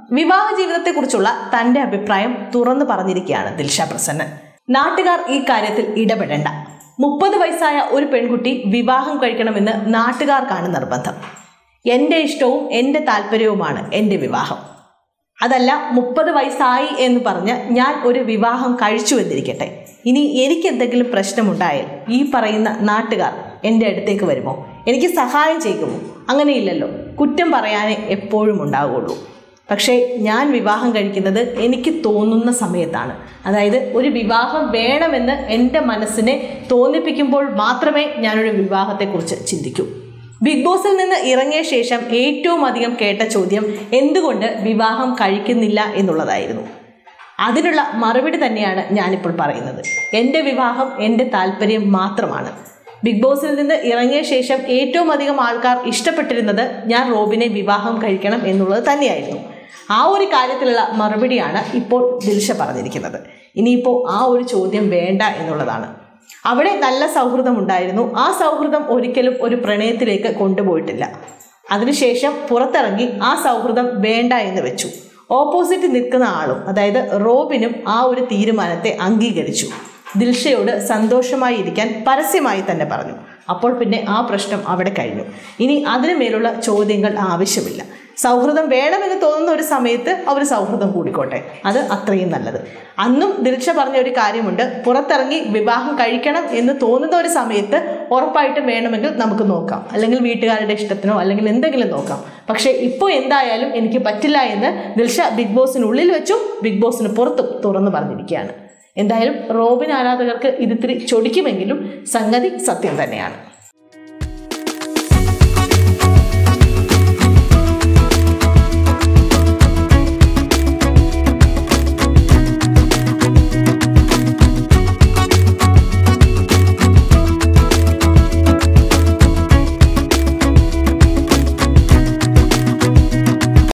വിവാഹ ജീവിതത്തെക്കുറിച്ചുള്ള തന്റെ അഭിപ്രായം തുറന്നു പറഞ്ഞിരിക്കുകയാണ് ദിൽഷ പ്രസന്നൻ നാട്ടുകാർ ഈ കാര്യത്തിൽ ഇടപെടേണ്ട മുപ്പത് വയസ്സായ ഒരു പെൺകുട്ടി വിവാഹം കഴിക്കണമെന്ന് നാട്ടുകാർക്കാണ് നിർബന്ധം എൻ്റെ ഇഷ്ടവും എൻ്റെ താല്പര്യവുമാണ് എൻ്റെ വിവാഹം അതല്ല മുപ്പത് വയസ്സായി എന്ന് പറഞ്ഞ് ഞാൻ ഒരു വിവാഹം കഴിച്ചു എന്നിരിക്കട്ടെ ഇനി എനിക്ക് എന്തെങ്കിലും പ്രശ്നമുണ്ടായാൽ ഈ പറയുന്ന നാട്ടുകാർ എൻ്റെ അടുത്തേക്ക് വരുമോ എനിക്ക് സഹായം ചെയ്യുമോ അങ്ങനെയില്ലല്ലോ കുറ്റം പറയാനേ എപ്പോഴും ഉണ്ടാവുകയുള്ളൂ പക്ഷേ ഞാൻ വിവാഹം കഴിക്കുന്നത് എനിക്ക് തോന്നുന്ന സമയത്താണ് അതായത് ഒരു വിവാഹം വേണമെന്ന് എൻ്റെ മനസ്സിനെ തോന്നിപ്പിക്കുമ്പോൾ മാത്രമേ ഞാനൊരു വിവാഹത്തെക്കുറിച്ച് ചിന്തിക്കൂ ബിഗ് ബോസിൽ നിന്ന് ഇറങ്ങിയ ശേഷം ഏറ്റവും അധികം കേട്ട ചോദ്യം എന്തുകൊണ്ട് വിവാഹം കഴിക്കുന്നില്ല എന്നുള്ളതായിരുന്നു അതിനുള്ള മറുപടി തന്നെയാണ് ഞാനിപ്പോൾ പറയുന്നത് എൻ്റെ വിവാഹം എൻ്റെ താല്പര്യം മാത്രമാണ് ബിഗ് ബോസിൽ നിന്ന് ഇറങ്ങിയ ശേഷം ഏറ്റവും അധികം ആൾക്കാർ ഇഷ്ടപ്പെട്ടിരുന്നത് ഞാൻ റോബിനെ വിവാഹം കഴിക്കണം എന്നുള്ളത് തന്നെയായിരുന്നു ആ ഒരു കാര്യത്തിലുള്ള മറുപടിയാണ് ഇപ്പോൾ ദിൽഷ പറഞ്ഞിരിക്കുന്നത് ഇനിയിപ്പോൾ ആ ഒരു ചോദ്യം വേണ്ട എന്നുള്ളതാണ് അവിടെ നല്ല സൗഹൃദം ഉണ്ടായിരുന്നു ആ സൗഹൃദം ഒരിക്കലും ഒരു പ്രണയത്തിലേക്ക് കൊണ്ടുപോയിട്ടില്ല അതിനുശേഷം പുറത്തിറങ്ങി ആ സൗഹൃദം വേണ്ട എന്ന് വെച്ചു ഓപ്പോസിറ്റ് നിൽക്കുന്ന ആളും അതായത് റോബിനും ആ ഒരു തീരുമാനത്തെ അംഗീകരിച്ചു ദിൽഷയോട് സന്തോഷമായി ഇരിക്കാൻ പരസ്യമായി തന്നെ പറഞ്ഞു അപ്പോൾ പിന്നെ ആ പ്രശ്നം അവിടെ കഴിഞ്ഞു ഇനി അതിനു മേലുള്ള ചോദ്യങ്ങൾ ആവശ്യമില്ല സൗഹൃദം വേണമെന്ന് തോന്നുന്ന ഒരു സമയത്ത് അവർ സൗഹൃദം കൂടിക്കോട്ടെ അത് അത്രയും നല്ലത് അന്നും ദിൽഷ പറഞ്ഞ ഒരു കാര്യമുണ്ട് പുറത്തിറങ്ങി വിവാഹം കഴിക്കണം എന്ന് തോന്നുന്ന ഒരു സമയത്ത് ഉറപ്പായിട്ടും വേണമെങ്കിൽ നമുക്ക് നോക്കാം അല്ലെങ്കിൽ വീട്ടുകാരുടെ ഇഷ്ടത്തിനോ അല്ലെങ്കിൽ എന്തെങ്കിലും നോക്കാം പക്ഷേ ഇപ്പോൾ എന്തായാലും എനിക്ക് പറ്റില്ല എന്ന് ദിൽഷ ബിഗ് ബോസിനുള്ളിൽ വെച്ചും ബിഗ് ബോസിന് പുറത്തും തുറന്നു പറഞ്ഞിരിക്കുകയാണ് എന്തായാലും റോബിൻ ആരാധകർക്ക് ഇതിത്തിരി ചൊടിക്കുമെങ്കിലും സംഗതി സത്യം തന്നെയാണ്